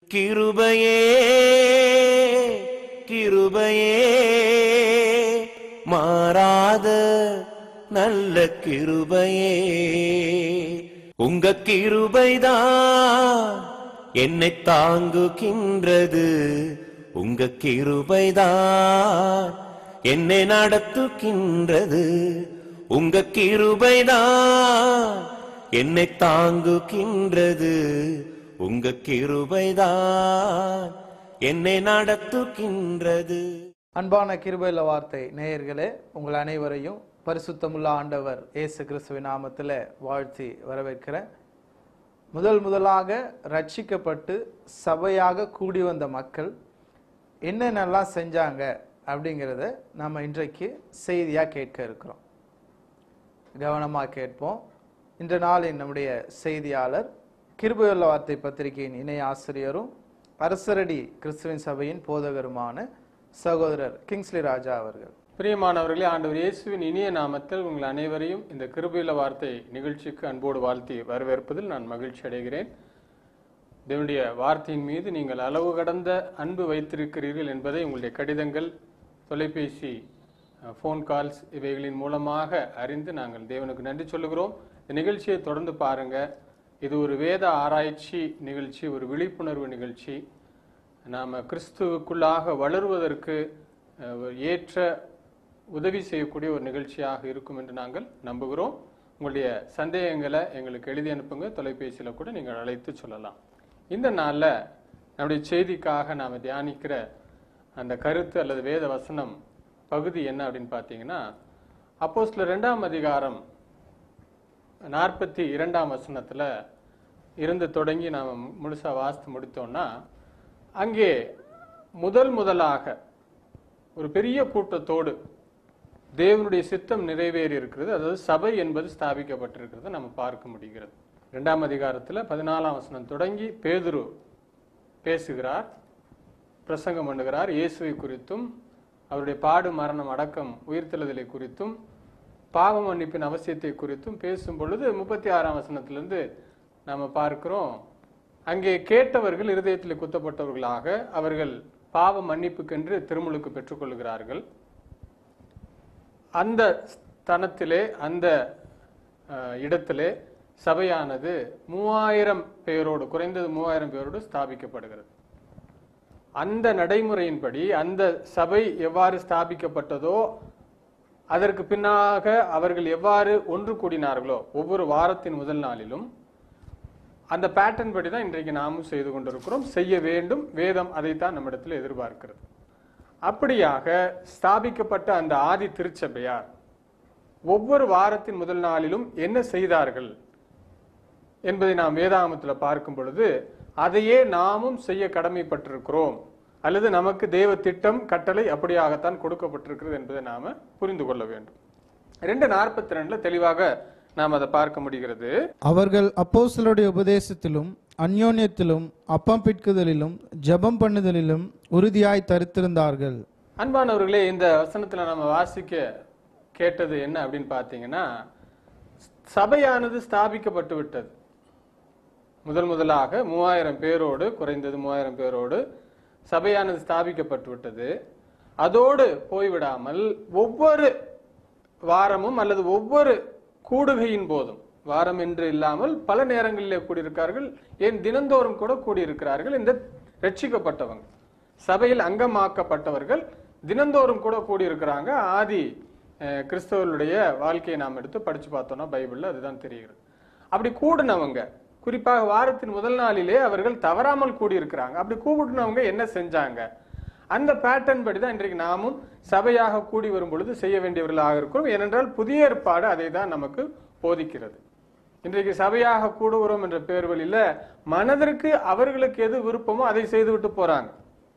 கிருபையே கிருபையே மாறாத நல்ல கிருபையே உங்க கிருபைதான் என்னை தாங்குகின்றது உங்க கிருபைதான் என்னை நடத்துகின்றது உங்க கிருபைதான் என்னை தாங்குகின்றது உங்க கிருபைதான் என்னை நடத்துகின்றது அன்பான கிருபையில வார்த்தை நேயர்களே உங்கள் அனைவரையும் பரிசுத்தமுள்ள ஆண்டவர் இயேசு கிறிஸ்துவின் நாமத்தில் வாழ்த்தி வரவேற்கிறேன் முதல் முதலாக ரட்சிக்கப்பட்டு சபையாக கூடி வந்த மக்கள் என்னென்னலாம் செஞ்சாங்க அப்படிங்கிறத நம்ம இன்றைக்கு செய்தியாக கேட்க இருக்கிறோம் கவனமாக கேட்போம் இன்று நாளின் நம்முடைய செய்தியாளர் கிருபையுள்ள வார்த்தை பத்திரிகையின் இணை ஆசிரியரும் அரசரடி கிறிஸ்துவின் சபையின் போதகருமான சகோதரர் கிங்ஸ்லி ராஜா அவர்கள் பிரியமானவர்களே ஆண்டவர் இயேசுவின் இனிய நாமத்தில் உங்கள் அனைவரையும் இந்த கிருபையில வார்த்தை நிகழ்ச்சிக்கு அன்போடு வாழ்த்தி வரவேற்பதில் நான் மகிழ்ச்சி அடைகிறேன் தேவனுடைய வார்த்தையின் மீது நீங்கள் அளவு கடந்த அன்பு வைத்திருக்கிறீர்கள் என்பதை உங்களுடைய கடிதங்கள் தொலைபேசி ஃபோன் கால்ஸ் இவைகளின் மூலமாக அறிந்து நாங்கள் தேவனுக்கு நன்றி சொல்லுகிறோம் இந்த நிகழ்ச்சியை தொடர்ந்து பாருங்க இது ஒரு வேத ஆராய்ச்சி நிகழ்ச்சி ஒரு விழிப்புணர்வு நிகழ்ச்சி நாம் கிறிஸ்துவுக்குள்ளாக வளருவதற்கு அஹ், ஒரு ஏற்ற உதவி செய்யக்கூடிய ஒரு நிகழ்ச்சியாக இருக்கும் என்று நாங்கள் நம்புகிறோம் உங்களுடைய சந்தேகங்களை எங்களுக்கு எழுதி அனுப்புங்க தொலைபேசியில் கூட நீங்கள் அழைத்து சொல்லலாம் இந்த நாளில் நம்முடைய செய்திக்காக நாம் தியானிக்கிற அந்த கருத்து அல்லது வேத வசனம் பகுதி என்ன அப்படின்னு பார்த்தீங்கன்னா அப்போஸ்தலர் ரெண்டாம் அதிகாரம் நாற்பத்தி இரண்டாம் வசனத்துல இருந்து தொடங்கி நாம் முழுசா வாசித்து முடித்தோம்னா அங்கே முதல் முதலாக ஒரு பெரிய கூட்டத்தோடு தேவனுடைய சித்தம் நிறைவேறி இருக்கிறது அதாவது சபை என்பது ஸ்தாபிக்கப்பட்டிருக்கிறது நம்ம பார்க்க முடிகிறது இரண்டாம் அதிகாரத்துல பதினாலாம் வசனம் தொடங்கி பேதுரு பேசுகிறார் பிரசங்கம் பண்ணுகிறார் இயேசுவை குறித்தும் அவருடைய பாடு மரணம் அடக்கம் உயிர்த்தெழுதலை குறித்தும் பாவ மன்னிப்பின் அவசியத்தை குறித்தும் பேசும் பொழுது முப்பத்தி ஆறாம் வசனத்திலிருந்து நாம பார்க்கிறோம் அங்கே கேட்டவர்கள் இருதயத்தில் குத்தப்பட்டவர்களாக அவர்கள் பாவ மன்னிப்புக்கென்று திருமுழுக்கு பெற்றுக்கொள்கிறார்கள் அந்த ஸ்தனத்திலே அந்த அஹ், இடத்திலே சபையானது மூவாயிரம் பேரோடு குறைந்தது மூவாயிரம் பேரோடு ஸ்தாபிக்கப்படுகிறது அந்த நடைமுறையின்படி அந்த சபை எவ்வாறு ஸ்தாபிக்கப்பட்டதோ அதற்கு பின்னாக அவர்கள் எவ்வாறு ஒன்று கூடினார்களோ ஒவ்வொரு வாரத்தின் முதல் நாளிலும் அந்த பேட்டர்ன் படி தான் இன்றைக்கு நாமும் செய்து கொண்டிருக்கிறோம் செய்ய வேண்டும் வேதம் அதைத்தான் நம்மிடத்தில் எதிர்பார்க்கிறது அப்படியாக ஸ்தாபிக்கப்பட்ட அந்த ஆதி திருச்சபையார் ஒவ்வொரு வாரத்தின் முதல் நாளிலும் என்ன செய்தார்கள் என்பதை நாம் வேதாகமத்தில் பார்க்கும் பொழுது அதையே நாமும் செய்ய கடமைப்பட்டிருக்கிறோம் அல்லது நமக்கு தேவ திட்டம் கட்டளை அப்படியாகத்தான் கொடுக்கப்பட்டிருக்கிறது என்பதை நாம புரிந்து கொள்ள வேண்டும் ரெண்டு நாற்பத்தி ரெண்டுல தெளிவாக நாம் அதை பார்க்க முடிகிறது அவர்கள் அப்போஸ்தலருடைய உபதேசத்திலும் அந்யோன்யத்திலும் அப்பம் பிட்குதலிலும் ஜெபம் பண்ணுதலிலும் உறுதியாய் தரித்திருந்தார்கள் அன்பானவர்களே இந்த வசனத்துல நம்ம வாசிக்க கேட்டது என்ன அப்படின்னு பார்த்தீங்கன்னா சபையானது ஸ்தாபிக்கப்பட்டு விட்டது முதல் முதலாக மூவாயிரம் பேரோடு குறைந்தது மூவாயிரம் பேரோடு சபையானது ஸ்தாபிக்கப்பட்டு விட்டது அதோடு போய்விடாமல் ஒவ்வொரு வாரமும் அல்லது ஒவ்வொரு கூடுகையின் போதும் வாரம் என்று இல்லாமல் பல நேரங்களிலே கூடியிருக்கார்கள் ஏன் தினந்தோறும் கூட கூடியிருக்கிறார்கள் இந்த ரட்சிக்கப்பட்டவங்க சபையில் அங்கமாக்கப்பட்டவர்கள் தினந்தோறும் கூட கூடியிருக்கிறாங்க ஆதி அஹ், கிறிஸ்தவர்களுடைய வாழ்க்கையை நாம் எடுத்து படிச்சு பார்த்தோம்னா பைபிள்ல அதுதான் தெரிகிறது அப்படி கூடினவங்க குறிப்பாக வாரத்தின் முதல் நாளிலே அவர்கள் தவறாமல் கூடியிருக்கிறாங்க அப்படி கூடினவங்க என்ன செஞ்சாங்க அந்த பேட்டர்ன் படி தான் இன்றைக்கு நாமும் சபையாக கூடி வரும் பொழுது செய்ய வேண்டியவர்களாக இருக்கிறோம் ஏனென்றால் புதிய ஏற்பாடு அதை தான் நமக்கு போதிக்கிறது இன்றைக்கு சபையாக கூடுகிறோம் என்ற பேர்வழியில மனதிற்கு அவர்களுக்கு எது விருப்பமோ அதை செய்துவிட்டு போறாங்க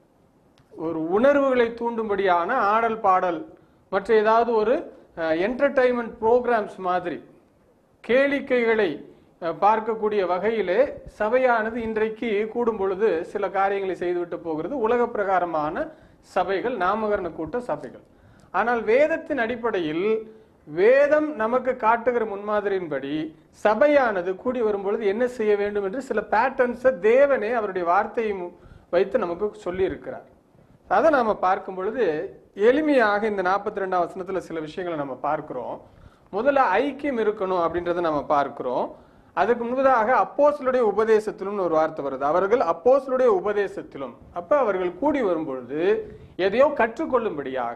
ஒரு உணர்வுகளை தூண்டும்படியான ஆடல் பாடல் மற்ற ஏதாவது ஒரு என்டர்டைன்மெண்ட் ப்ரோக்ராம்ஸ் மாதிரி கேளிக்கைகளை அஹ், பார்க்கக்கூடிய வகையிலே சபையானது இன்றைக்கு கூடும் பொழுது சில காரியங்களை செய்துவிட்டு போகிறது உலக பிரகாரமான சபைகள் நாமகரண கூட்ட சபைகள் ஆனால் வேதத்தின் அடிப்படையில் வேதம் நமக்கு காட்டுகிற முன்மாதிரியின்படி சபையானது கூடி வரும்பொழுது என்ன செய்ய வேண்டும் என்று சில பேட்டர்ன்ஸை தேவனே அவருடைய வார்த்தையை மு- வைத்து நமக்கு சொல்லி இருக்கிறார் அதை நாம பார்க்கும் பொழுது எளிமையாக இந்த நாற்பத்தி ரெண்டாம் வசனத்துல சில விஷயங்களை நம்ம பார்க்கிறோம் முதல்ல ஐக்கியம் இருக்கணும் அப்படின்றத நம்ம பார்க்கிறோம் அதுக்கு முன்பதாக அப்போஸ்தலருடைய உபதேசத்திலும் ஒரு வார்த்தை வருது அவர்கள் அப்போஸ்தலருடைய உபதேசத்திலும் அப்ப அவர்கள் கூடி வரும்பொழுது எதையோ கற்றுக்கொள்ளும்படியாக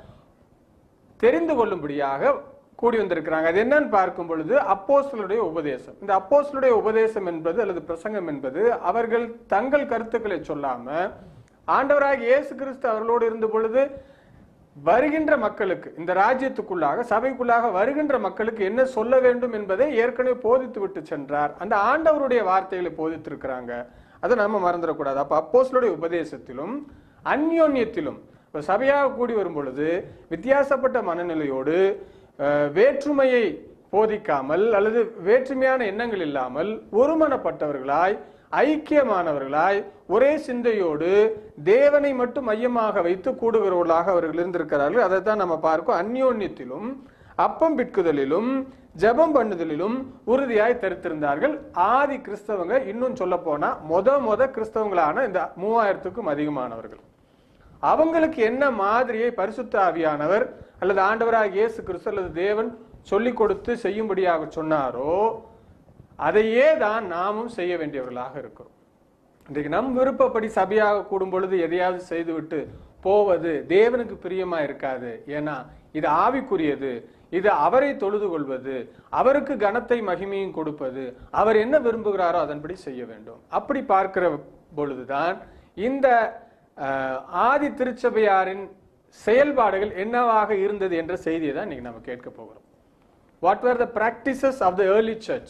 தெரிந்து கொள்ளும்படியாக கூடி வந்திருக்கிறாங்க அது என்னன்னு பார்க்கும் பொழுது அப்போஸ்தலருடைய உபதேசம் இந்த அப்போஸ்தலருடைய உபதேசம் என்பது அல்லது பிரசங்கம் என்பது அவர்கள் தங்கள் கருத்துக்களை சொல்லாம ஆண்டவராக இயேசு கிறிஸ்து அவர்களோடு இருந்த பொழுது வருகின்ற மக்களுக்கு இந்த ராஜ்யத்துக்குள்ளாக சபைக்குள்ளாக வருகின்ற மக்களுக்கு என்ன சொல்ல வேண்டும் என்பதை ஏற்கனவே போதித்து விட்டு சென்றார் அந்த ஆண்டவருடைய வார்த்தைகளை போதித்திருக்கிறாங்க அதை நம்ம மறந்துடக்கூடாது அப்ப அப்போஸ்தலருடைய உபதேசத்திலும் அந்யோன்யத்திலும் இப்ப சபையாக கூடி வரும் பொழுது வித்தியாசப்பட்ட மனநிலையோடு அஹ், வேற்றுமையை போதிக்காமல் அல்லது வேற்றுமையான எண்ணங்கள் இல்லாமல் ஒருமனப்பட்டவர்களாய் ஐக்கியமானவர்களாய் ஒரே சிந்தையோடு தேவனை மட்டும் மையமாக வைத்து கூடுகிறவர்களாக அவர்கள் இருந்திருக்கிறார்கள் அதை தான் நம்ம பார்க்கோம் அந்யோன்யத்திலும் அப்பம் பிட்குதலிலும் ஜெபம் பண்ணுதலிலும் உறுதியாய் தரித்திருந்தார்கள் ஆதி கிறிஸ்தவங்க இன்னும் சொல்ல போனா மொத மொத கிறிஸ்தவங்களான இந்த மூவாயிரத்துக்கும் அதிகமானவர்கள் அவங்களுக்கு என்ன மாதிரியை பரிசுத்த ஆவியானவர் அல்லது ஆண்டவராக இயேசு கிறிஸ்து அல்லது தேவன் சொல்லிக் கொடுத்து செய்யும்படியாக சொன்னாரோ அதையே தான் நாமும் செய்ய வேண்டியவர்களாக இருக்கிறோம் இன்றைக்கு நம் விருப்பப்படி சபையாக கூடும் பொழுது எதையாவது செய்துவிட்டு போவது தேவனுக்கு பிரியமா இருக்காது ஏன்னா இது ஆவிக்குரியது இது அவரை தொழுது கொள்வது அவருக்கு கனத்தை மகிமையும் கொடுப்பது அவர் என்ன விரும்புகிறாரோ அதன்படி செய்ய வேண்டும் அப்படி பார்க்கிற பொழுதுதான் இந்த அஹ், ஆதி திருச்சபையாரின் செயல்பாடுகள் என்னவாக இருந்தது என்ற செய்தியை தான் இன்னைக்கு நம்ம கேட்க போகிறோம் what were the practices of the early church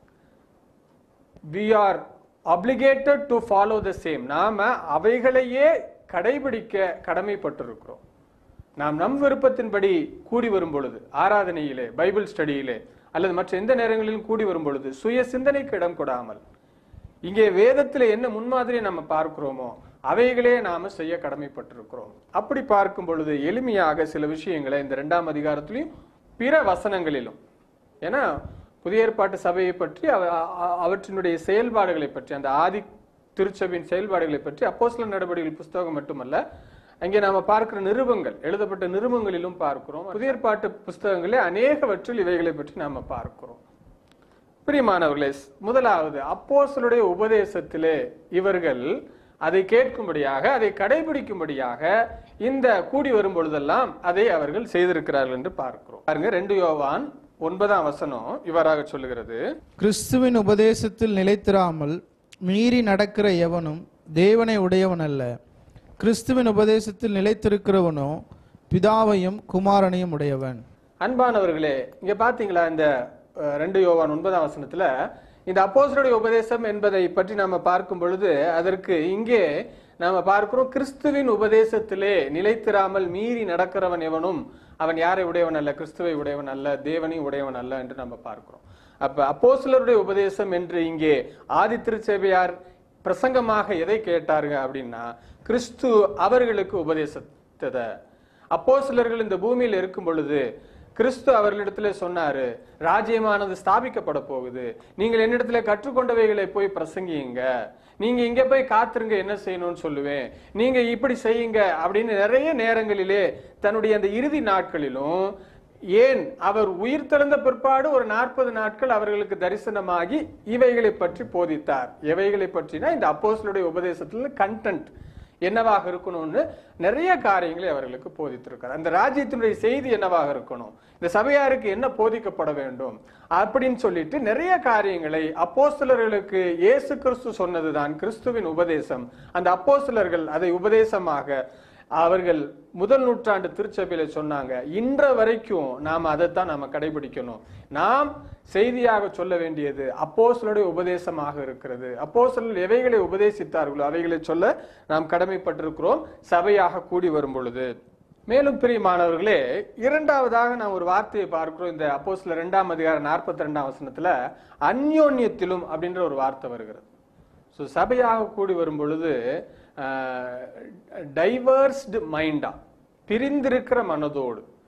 we are obligated to follow the same நாம அவைகளையே கடைபிடிக்க கடமைப்பட்டிருக்கிறோம் நாம் நம் விருப்பத்தின்படி கூடி வரும் பொழுது ஆராதனையிலே பைபிள் ஸ்டடியிலே அல்லது மற்ற எந்த நேரங்களிலும் கூடி வரும் பொழுது சுய சிந்தனைக்கு இடம் கொடாமல் இங்கே வேதத்தில் என்ன முன்மாதிரியை நம்ம பார்க்கிறோமோ அவைகளே நாம செய்ய கடமைப்பட்டிருக்கிறோம் அப்படி பார்க்கும் பொழுது எளிமையாக சில விஷயங்களை இந்த இரண்டாம் அதிகாரத்திலையும் பிற வசனங்களிலும் ஏன்னா புதிய ஏற்பாட்டு சபையை பற்றி அவ- அ- அவற்றினுடைய செயல்பாடுகளை பற்றி அந்த ஆதி திருச்சபையின் செயல்பாடுகளை பற்றி அப்போஸ்தலர் நடவடிக்கைகள் புஸ்தகம் மட்டுமல்ல அங்கே நாம பார்க்கிற நிருபங்கள் எழுதப்பட்ட நிருபங்களிலும் பார்க்கிறோம் புதிய ஏற்பாட்டு புஸ்தகங்களே அநேகவற்றில் இவைகளை பற்றி நாம பார்க்கிறோம் பிரியமானவர்களே முதலாவது அப்போஸ்தலருடைய உபதேசத்திலே இவர்கள் அதை கேட்கும்படியாக அதை கடைபிடிக்கும்படியாக இந்த கூடி வரும் பொழுதெல்லாம் அதை அவர்கள் செய்திருக்கிறார்கள் என்று பார்க்கிறோம் பாருங்க ரெண்டு யோவான் ஒன்பதாம் வசனம் இவ்வாறாக சொல்லுகிறது கிறிஸ்துவின் உபதேசத்தில் நிலைத்திராமல் மீறி நடக்கிற எவனும் தேவனை உடையவன் அல்ல கிறிஸ்துவின் உபதேசத்தில் நிலைத்திருக்கிறவனோ பிதாவையும் குமாரனையும் உடையவன் அன்பானவர்களே இங்க பாத்தீங்களா இந்த அஹ், ரெண்டு யோவான் ஒன்பதாம் வசனத்துல இந்த அப்போஸ்தலருடைய உபதேசம் என்பதை பற்றி நாம பார்க்கும் பொழுது அதற்கு இங்கே நாம பார்க்கிறோம் கிறிஸ்துவின் உபதேசத்திலே நிலைத்திராமல் மீறி நடக்கிறவன் எவனும் அவன் யாரை உடையவன் அல்ல கிறிஸ்துவை உடையவன் அல்ல தேவனை உடையவன் அல்ல என்று நம்ம பார்க்கிறோம் அப்ப அப்போஸ்தலருடைய உபதேசம் என்று இங்கே ஆதி திருச்சபையார் பிரசங்கமாக எதை கேட்டாருங்க அப்படின்னா கிறிஸ்து அவர்களுக்கு உபதேசத்தத அப்போஸ்தலர்கள் இந்த பூமியில் இருக்கும் பொழுது கிறிஸ்து அவர்களிடத்துல சொன்னாரு ராஜ்யமானது ஸ்தாபிக்கப்பட போகுது நீங்கள் என்னிடத்துல கற்றுக்கொண்டவைகளை போய் பிரசங்கியுங்க நீங்க இங்க போய் காத்துருங்க என்ன செய்யணும்னு சொல்லுவேன் நீங்க இப்படி செய்யுங்க அப்படின்னு நிறைய நேரங்களிலே தன்னுடைய அந்த இறுதி நாட்களிலும் ஏன் அவர் உயிர் தெழுந்த பிற்பாடு ஒரு நாற்பது நாட்கள் அவர்களுக்கு தரிசனமாகி இவைகளை பற்றி போதித்தார் எவைகளை பற்றினா இந்த அப்போஸ்தலருடைய உபதேசத்துல கண்டென்ட் என்னவாக இருக்கணும்னு நிறைய காரியங்களை அவர்களுக்கு போதித்திருக்கார் அந்த ராஜ்யத்தினுடைய செய்தி என்னவாக இருக்கணும் இந்த சபையாருக்கு என்ன போதிக்கப்பட வேண்டும் அப்படின்னு சொல்லிட்டு நிறைய காரியங்களை அப்போஸ்தலர்களுக்கு இயேசு கிறிஸ்து சொன்னதுதான் கிறிஸ்துவின் உபதேசம் அந்த அப்போஸ்தலர்கள் அதை உபதேசமாக அவர்கள் முதல் நூற்றாண்டு திருச்சபையில சொன்னாங்க இன்ற வரைக்கும் நாம் அதைத்தான் நாம கடைபிடிக்கணும் நாம் செய்தியாக சொல்ல வேண்டியது அப்போஸ்தலருடைய உபதேசமாக இருக்கிறது அப்போஸ்தலர்கள் எவைகளை உபதேசித்தார்களோ அவைகளை சொல்ல நாம் கடமைப்பட்டிருக்கிறோம் சபையாக கூடி வரும் பொழுது மேலும் பிரியமானவர்களே இரண்டாவதாக நாம் ஒரு வார்த்தையை பார்க்கிறோம் இந்த அப்போஸ்தலர் இரண்டாம் அதிகாரம் நாற்பத்தி ரெண்டாம் வசனத்துல அந்யோன்யத்திலும் அப்படின்ற ஒரு வார்த்தை வருகிறது ஸோ சபையாக கூடி வரும் பொழுது டைவர்ஸ்டு மைண்டா பிரிந்திருக்கிற மனதோடு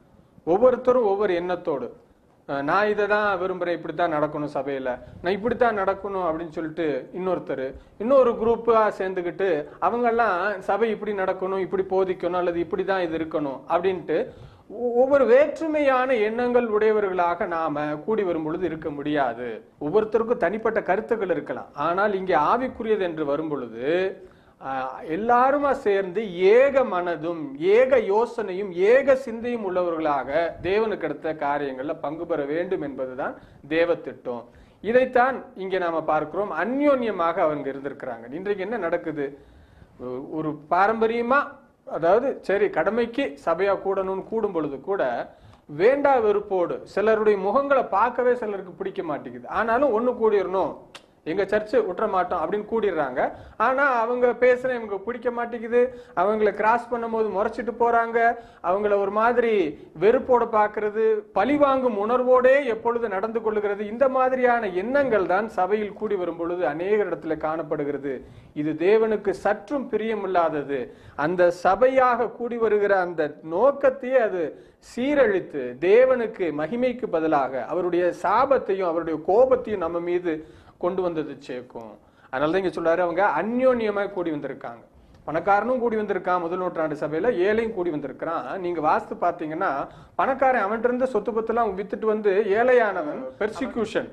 ஒவ்வொருத்தரும் ஒவ்வொரு எண்ணத்தோடு அஹ் நான் இதை தான் விரும்புறேன் இப்படி தான் நடக்கணும் சபையில நான் இப்படி தான் நடக்கணும் அப்படின்னு சொல்லிட்டு இன்னொருத்தர் இன்னொரு குரூப்பா சேர்ந்துக்கிட்டு அவங்கெல்லாம் சபை இப்படி நடக்கணும் இப்படி போதிக்கணும் அல்லது இப்படி தான் இது இருக்கணும் அப்படின்ட்டு ஒ- ஒவ்வொரு வேற்றுமையான எண்ணங்கள் உடையவர்களாக நாம கூடி வரும் பொழுது இருக்க முடியாது ஒவ்வொருத்தருக்கும் தனிப்பட்ட கருத்துக்கள் இருக்கலாம் ஆனால் இங்கே ஆவிக்குரியது என்று வரும் பொழுது ஆஹ், எல்லாருமா சேர்ந்து ஏக மனதும் ஏக யோசனையும் ஏக சிந்தையும் உள்ளவர்களாக தேவனுக்கு அடுத்த காரியங்கள்ல பங்கு பெற வேண்டும் என்பதுதான் தேவ திட்டம் இதைத்தான் இங்கே நாம பார்க்கிறோம் அந்யோன்யமாக அவங்க இருந்திருக்கிறாங்க இன்றைக்கு என்ன நடக்குது ஒரு- ஒரு பாரம்பரியமா அதாவது சரி கடமைக்கு சபையா கூடணும்னு கூடும் பொழுது கூட வேண்டா வெறுப்போடு சிலருடைய முகங்களை பார்க்கவே சிலருக்கு பிடிக்க மாட்டேங்குது ஆனாலும் ஒண்ணு கூடிடணும் எங்க சர்ச்சு விட்டுற மாட்டோம் அப்படின்னு கூடிடுறாங்க ஆனா அவங்க பேசுற இவங்க பிடிக்க மாட்டேங்குது அவங்கள கிராஸ் பண்ணும்போது முறைச்சிட்டு போறாங்க அவங்கள ஒரு மாதிரி வெறுப்போட பார்க்கிறது பழிவாங்கும் உணர்வோடே எப்பொழுது நடந்து கொள்ளுகிறது இந்த மாதிரியான எண்ணங்கள் தான் சபையில் கூடி வரும் பொழுது அநேக இடத்துல காணப்படுகிறது இது தேவனுக்கு சற்றும் பிரியமில்லாதது அந்த சபையாக கூடி வருகிற அந்த நோக்கத்தையே அது சீரழித்து தேவனுக்கு மகிமைக்கு பதிலாக அவருடைய சாபத்தையும் அவருடைய கோபத்தையும் நம்ம மீது கொண்டு வந்தது சேர்க்கும் அதனால தான் இங்க சொல்றாரு அவங்க அந்யோன்யமாய் கூடி வந்திருக்காங்க பணக்காரனும் கூடி வந்திருக்கான் முதல் நூற்றாண்டு சபையில ஏழையும் கூடி வந்திருக்கிறான் நீங்க வாஸ்து பாத்தீங்கன்னா பணக்காரன் அவன்கிட்ட இருந்த சொத்து பத்தெல்லாம் வித்துட்டு வந்து ஏழையானவன் பெர்சிக்யூஷன்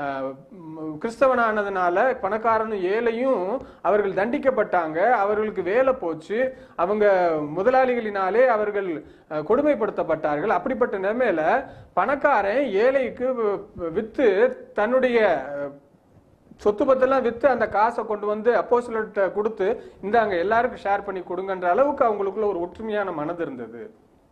கிறிஸ்தவனானதுனால பணக்காரனும் ஏழையும் அவர்கள் தண்டிக்கப்பட்டாங்க அவர்களுக்கு வேலை போச்சு அவங்க முதலாளிகளினாலே அவர்கள் அஹ், கொடுமைப்படுத்தப்பட்டார்கள் அப்படிப்பட்ட நிலைமையில பணக்காரன் ஏழைக்கு வி- வித்து தன்னுடைய அஹ், சொத்து பத்தெல்லாம் வித்து அந்த காசை கொண்டு வந்து அப்போஸ்தலர்கிட்ட கொடுத்து இந்தாங்க எல்லாருக்கும் ஷேர் பண்ணி கொடுங்கன்ற அளவுக்கு அவங்களுக்குள்ள ஒரு ஒற்றுமையான மனது இருந்தது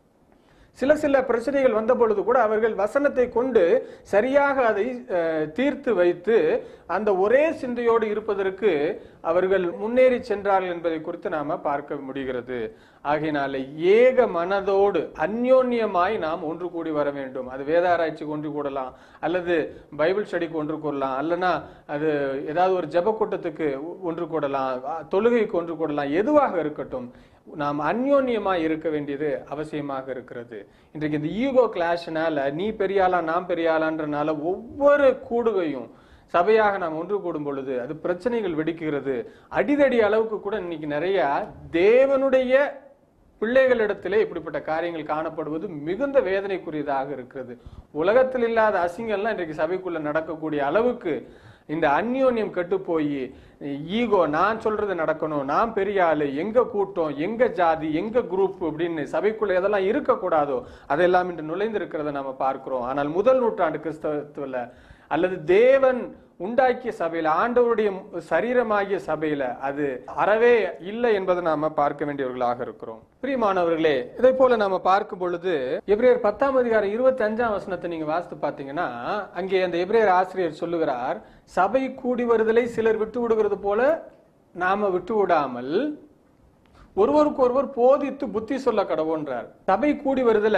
சில சில பிரச்சனைகள் வந்த பொழுது கூட அவர்கள் வசனத்தை கொண்டு சரியாக அதை அஹ், தீர்த்து வைத்து அந்த ஒரே சிந்தையோடு இருப்பதற்கு அவர்கள் முன்னேறி சென்றார்கள் என்பதை குறித்து நாம பார்க்க முடிகிறது ஆகையினால ஏக மனதோடு அந்யோன்யமாய் நாம் ஒன்று கூடி வர வேண்டும் அது வேதாராய்ச்சிக்கு ஒன்று கூடலாம் அல்லது பைபிள் ஸ்டடிக்கு ஒன்று கூடலாம் அல்லனா அது ஏதாவது ஒரு ஜெப கூட்டத்துக்கு ஒன்று கூடலாம் அஹ், தொழுகைக்கு ஒன்று கூடலாம் எதுவாக இருக்கட்டும் நாம் அந்யோன்யமா இருக்க வேண்டியது அவசியமாக இருக்கிறது இன்றைக்கு இந்த ஈகோ கிளாஷ்னால நீ பெரியாளா நான் பெரியாளான்றனால ஒவ்வொரு கூடுகையும் சபையாக நாம் ஒன்று கூடும் பொழுது அது பிரச்சனைகள் வெடிக்கிறது அடிதடி அளவுக்கு கூட இன்னைக்கு நிறைய தேவனுடைய பிள்ளைகளிடத்திலே இப்படிப்பட்ட காரியங்கள் காணப்படுவது மிகுந்த வேதனைக்குரியதாக இருக்கிறது உலகத்தில் இல்லாத அசிங்கம்லாம் இன்றைக்கு சபைக்குள்ள நடக்கக்கூடிய அளவுக்கு இந்த அந்யோன்யம் கெட்டு போய் ஈகோ நான் சொல்றது நடக்கணும் நான் பெரிய ஆளு எங்க கூட்டம் எங்க ஜாதி எங்க குரூப் அப்படின்னு சபைக்குள்ள எதெல்லாம் இருக்கக்கூடாதோ அதெல்லாம் இன்று நுழைந்து இருக்கிறத நாம பார்க்கிறோம் ஆனால் முதல் நூற்றாண்டு கிறிஸ்தவத்துல அல்லது தேவன் உண்டாக்கிய சபையில ஆண்டவருடைய சரீரமாகிய சபையில அது அறவே இல்லை என்பதை நாம பார்க்க வேண்டியவர்களாக இருக்கிறோம் பிரியமானவர்களே இதை போல நாம பார்க்கும் பொழுது எபிரேயர் பத்தாம் அதிகாரம் இருபத்தி அஞ்சாம் வசனத்தை நீங்க வாசித்து பார்த்தீங்கன்னா அங்கே அந்த எபிரேயர் ஆசிரியர் சொல்லுகிறார் சபை கூடி வருதலை சிலர் விட்டு விடுகிறது போல நாம விட்டு விடாமல் ஒருவருக்கு ஒருவர் போதித்து புத்தி சொல்ல கடவுன்றார் சபை கூடி வருதுல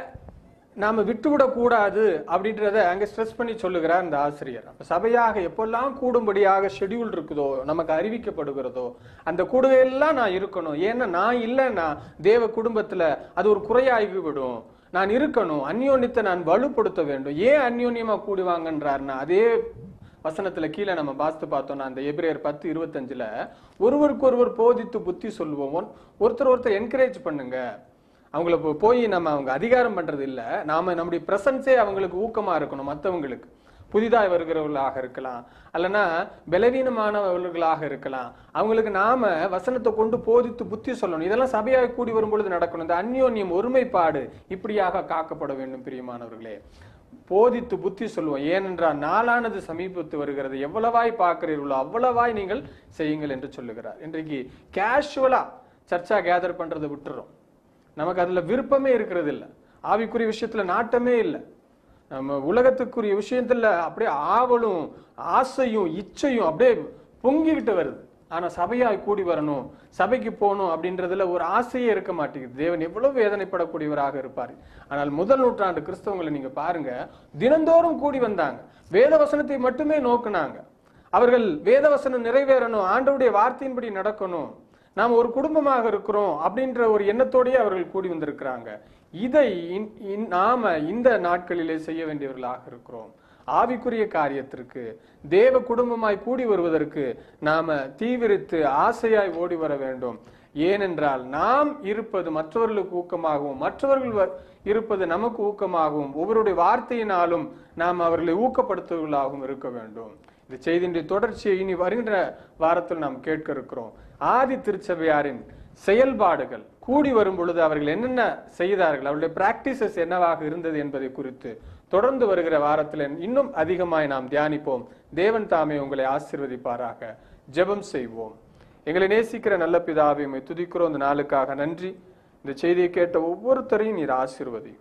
நாம விட்டுவிடக் கூடாது அப்படின்றத அங்க ஸ்ட்ரெஸ் பண்ணி சொல்லுகிறார் இந்த ஆசிரியர் அப்ப சபையாக எப்பெல்லாம் கூடும்படியாக ஷெட்யூல் இருக்குதோ நமக்கு அறிவிக்கப்படுகிறதோ அந்த கூடுகையெல்லாம் நான் இருக்கணும் ஏன்னா நான் இல்லைன்னா தேவ குடும்பத்துல அது ஒரு குறையாகி விடும் நான் இருக்கணும் அந்யோன்யத்தை நான் வலுப்படுத்த வேண்டும் ஏன் அந்யோன்யமா கூடுவாங்கன்றாருன்னா அதே வசனத்துல கீழே நம்ம வாஸ்து பார்த்தோம்னா அந்த எபிரேயர் பத்து இருபத்தஞ்சுல ஒருவருக்கு ஒருவர் போதித்து புத்தி சொல்லுவோம் ஒருத்தர் ஒருத்தர் என்கரேஜ் பண்ணுங்க அவங்கள போ- போய் நம்ம அவங்க அதிகாரம் பண்றது இல்ல நாம நம்முடைய பிரசன்ஸே அவங்களுக்கு ஊக்கமா இருக்கணும் மத்தவங்களுக்கு புதிதாய் வருகிறவர்களாக இருக்கலாம் அல்லனா பலவீனமானவர்களாக இருக்கலாம் அவங்களுக்கு நாம வசனத்தை கொண்டு போதித்து புத்தி சொல்லணும் இதெல்லாம் சபையாக கூடி வரும் பொழுது நடக்கணும் இந்த அந்யோன்யம் ஒருமைப்பாடு இப்படியாக காக்கப்பட வேண்டும் பிரியமானவர்களே போதித்து புத்தி சொல்லுவோம் ஏனென்றால் நாளானது சமீபத்து வருகிறது எவ்வளவாய் பார்க்கிறீர்களோ அவ்வளவாய் நீங்கள் செய்யுங்கள் என்று சொல்லுகிறார் இன்றைக்கு கேஷுவலா சர்ச்சா கேதர் பண்றதை விட்டுறோம் நமக்கு அதுல விருப்பமே இருக்கிறது இல்ல ஆவிக்குரிய விஷயத்துல நாட்டமே இல்லை நம்ம உலகத்துக்குரிய விஷயத்துல அப்படியே ஆவலும் ஆசையும் இச்சையும் அப்படியே பொங்கிக்கிட்டு வருது ஆனா சபையாய் கூடி வரணும் சபைக்கு போகணும் அப்படின்றதுல ஒரு ஆசையே இருக்க மாட்டேங்குது தேவன் எவ்வளவு வேதனைப்படக்கூடியவராக இருப்பார் ஆனால் முதல் நூற்றாண்டு கிறிஸ்தவங்களை நீங்க பாருங்க தினந்தோறும் கூடி வந்தாங்க வேத வசனத்தை மட்டுமே நோக்குனாங்க அவர்கள் வேதவசனம் நிறைவேறணும் ஆண்டவருடைய வார்த்தையின்படி நடக்கணும் நாம் ஒரு குடும்பமாக இருக்கிறோம் அப்படின்ற ஒரு எண்ணத்தோடயே அவர்கள் கூடி வந்திருக்கிறாங்க இதை இன்- இன்- நாம இந்த நாட்களிலே செய்ய வேண்டியவர்களாக இருக்கிறோம் ஆவிக்குரிய காரியத்திற்கு தேவ குடும்பமாய் கூடி வருவதற்கு நாம தீவிரித்து ஆசையாய் ஓடி வர வேண்டும் ஏனென்றால் நாம் இருப்பது மற்றவர்களுக்கு ஊக்கமாகவும் மற்றவர்கள் வ- இருப்பது நமக்கு ஊக்கமாகவும் ஒவ்வொருடைய வார்த்தையினாலும் நாம் அவர்களை ஊக்கப்படுத்துவர்களாகவும் இருக்க வேண்டும் இந்த செய்தியினுடைய தொடர்ச்சியை இனி வருகின்ற வாரத்தில் நாம் கேட்க இருக்கிறோம் ஆதி திருச்சபையாரின் செயல்பாடுகள் கூடி வரும் பொழுது அவர்கள் என்னென்ன செய்தார்கள் அவருடைய பிராக்டிசஸ் என்னவாக இருந்தது என்பதை குறித்து தொடர்ந்து வருகிற வாரத்தில் இன்னும் அதிகமாய் நாம் தியானிப்போம் தேவன் தாமே உங்களை ஆசீர்வதிப்பாராக ஜெபம் செய்வோம் எங்களை நேசிக்கிற நல்ல பிதாவை உம்மை துதிக்கிறோம் இந்த நாளுக்காக நன்றி இந்த செய்தியை கேட்ட ஒவ்வொருத்தரையும் நீர் ஆசீர்வதியும்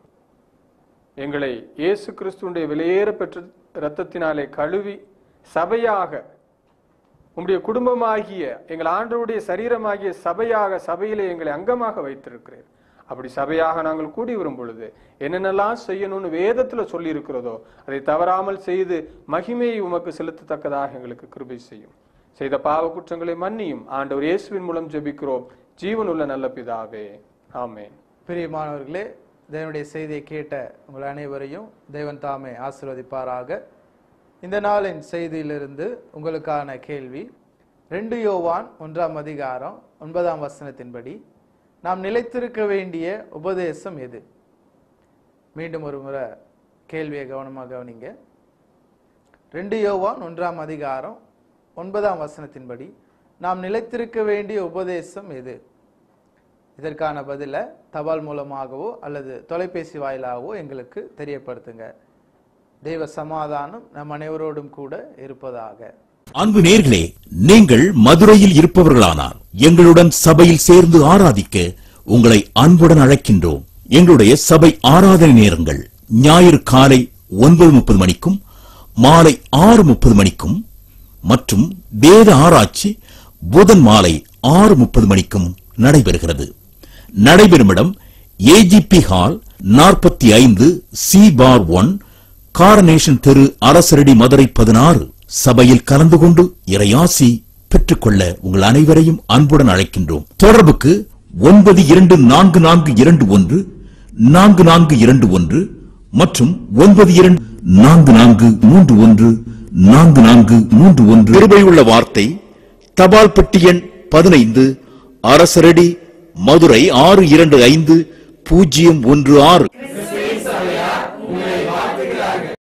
எங்களை இயேசு கிறிஸ்துடைய வெளியேற பெற்ற இரத்தத்தினாலே கழுவி சபையாக உம்முடைய குடும்பமாகிய எங்கள் ஆண்டவருடைய சரீரமாகிய சபையாக சபையிலே எங்களை அங்கமாக வைத்திருக்கிறீர் அப்படி சபையாக நாங்கள் கூடி வரும் பொழுது என்னென்னலாம் செய்யணும்னு வேதத்துல சொல்லி இருக்கிறதோ அதை தவறாமல் செய்து மகிமையை உமக்கு செலுத்தத்தக்கதாக எங்களுக்கு கிருபை செய்யும் செய்த பாவ குற்றங்களை மன்னியும் ஆண்டவர் இயேசுவின் மூலம் ஜெபிக்கிறோம் ஜீவனுள்ள நல்ல பிதாவே ஆமென் பிரியமானவர்களே தேவனுடைய செய்தியை கேட்ட உங்கள் அனைவரையும் தேவன் தாமே ஆசீர்வதிப்பாராக இந்த நாளின் செய்தியிலிருந்து உங்களுக்கான கேள்வி ரெண்டு யோவான் ஒன்றாம் அதிகாரம் ஒன்பதாம் வசனத்தின்படி நாம் நிலைத்திருக்க வேண்டிய உபதேசம் எது மீண்டும் ஒரு முறை கேள்வியை கவனமாக கவனிங்க ரெண்டு யோவான் ஒன்றாம் அதிகாரம் ஒன்பதாம் வசனத்தின்படி நாம் நிலைத்திருக்க வேண்டிய உபதேசம் எது இதற்கான பதிலை தபால் மூலமாகவோ அல்லது தொலைபேசி வாயிலாகவோ எங்களுக்கு தெரியப்படுத்துங்க தெய்வ சமாதானம் நம் அனைவரோடும் கூட இருப்பதாக அன்பு நேர்களே நீங்கள் மதுரையில் இருப்பவர்களானார் எங்களுடன் சபையில் சேர்ந்து ஆராதிக்க உங்களை அன்புடன் அழைக்கின்றோம் எங்களுடைய சபை ஆராதனை நேரங்கள் ஞாயிறு காலை ஒன்பது முப்பது மணிக்கும் மாலை ஆறு முப்பது மணிக்கும் மற்றும் வேத ஆராய்ச்சி புதன் மாலை ஆறு முப்பது மணிக்கும் நடைபெறுகிறது நடைபெறும் இடம் ஏஜிபி ஹால் நாற்பத்தி ஐந்து சி பார் ஒன் காரனேஷன் தெரு அரசரடி மதுரை பதினாறு சபையில் கலந்து கொண்டு இறையாசி பெற்றுக்கொள்ள உங்கள் அனைவரையும் அன்புடன் அழைக்கின்றோம் தொடர்புக்கு ஒன்பது இரண்டு நான்கு நான்கு இரண்டு ஒன்று நான்கு நான்கு இரண்டு ஒன்று மற்றும் ஒன்பது இரண்டு நான்கு நான்கு மூன்று ஒன்று நான்கு நான்கு மூன்று ஒன்று கிருபையுள்ள வார்த்தை தபால் பெட்டி எண் பதினைந்து அரசரடி மதுரை ஆறு இரண்டு ஐந்து பூஜ்ஜியம் ஒன்று ஆறு